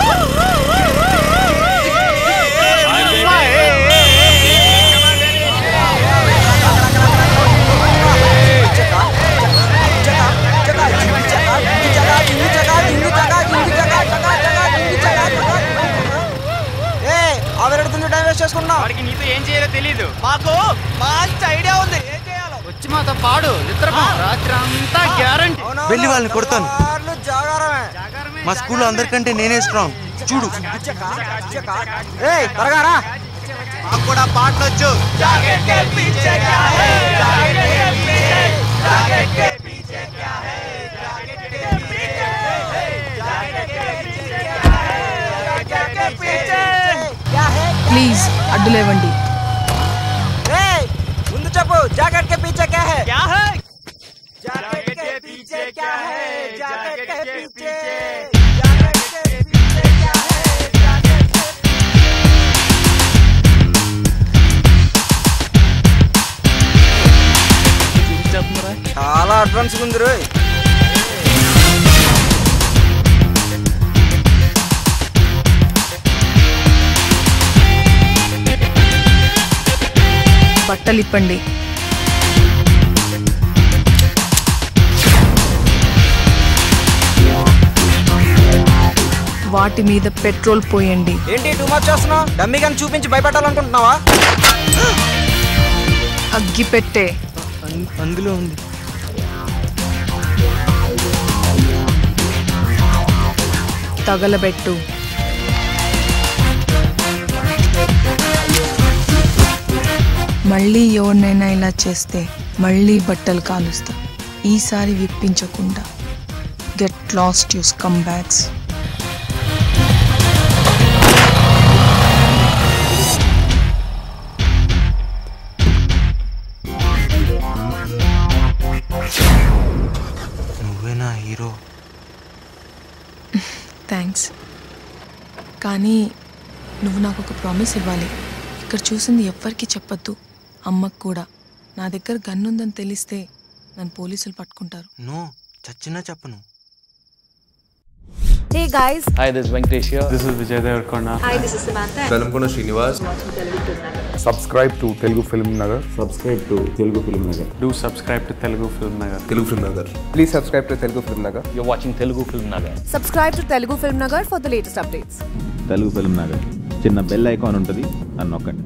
ఆవిరెడుతుంది time waste చేసుకుంటున్నాం వాడికి నీతో ఏం చేయాలో తెలీదు మాకు మంచి ఐడియా ఉంది ఏం చేయాలో వచ్చి మాతో పాడు నిద్రపో రాత్రి అంతా గ్యారంటీ వెళ్ళి వాళ్ళని కొడతాను. వాళ్ళు జాగారమే మా స్కూల్లో అందరికంటే నేనే స్ట్రాంగ్ చూడు ఏయ్ త్వరగా రా మాకు కూడా పాటలు వచ్చు ప్లీజ్ అడ్డులేవండి ఏయ్, ముందు చెప్పు జాకెట్ के पीछे क्या है क्या है जैकेट के पीछे क्या है जैकेट के पीछे जैकेट के पीछे क्या है जैकेट के చాలా అడ్వాన్స్ ఉంది రోయ్ బట్టలు ఇప్పండి వాటి మీద పెట్రోల్ పోయండి ఏంటి టూ మచ్ చేస్తున్నావు డమ్మీ కానీ చూపించి భయపెట్టాలనుకుంటున్నావా అగ్గి పెట్టే అం- అందులో ఉంది తగలబెట్టు మళ్ళీ ఎవరినైనా ఇలా చేస్తే మళ్ళీ బట్టలు కాలుస్తా ఈసారి విప్పించకుండా గెట్ లాస్ట్ యూస్ కమ్ బ్యాక్స్ నువ్వేనా హీరో థ్యాంక్స్ కానీ నువ్వు నాకు ఒక ప్రామిస్ ఇవ్వాలి ఇక్కడ చూసింది ఎవ్వరికీ చెప్పొద్దు అమ్మకు కూడా నా దగ్గర గన్ ఉందని తెలిస్తే నన్ను పోలీసులు పట్టుకుంటారు నో చచ్చినా చెప్పను Hey guys, Hi, this is Venkatesh here. This is Vijay Devarkonda. hi, this is Samantha. Velankonda Srinivas Subscribe to Telugu Film Nagar. Subscribe to Telugu film Nagar Do subscribe to Telugu Film Nagar. Telugu film Nagar Please subscribe to Telugu Film Nagar. You're watching Telugu Film Nagar. Subscribe to Telugu Film Nagar for the latest updates. Telugu film Nagar చిన్న bell icon ఉంటుంది అని నొక్కండి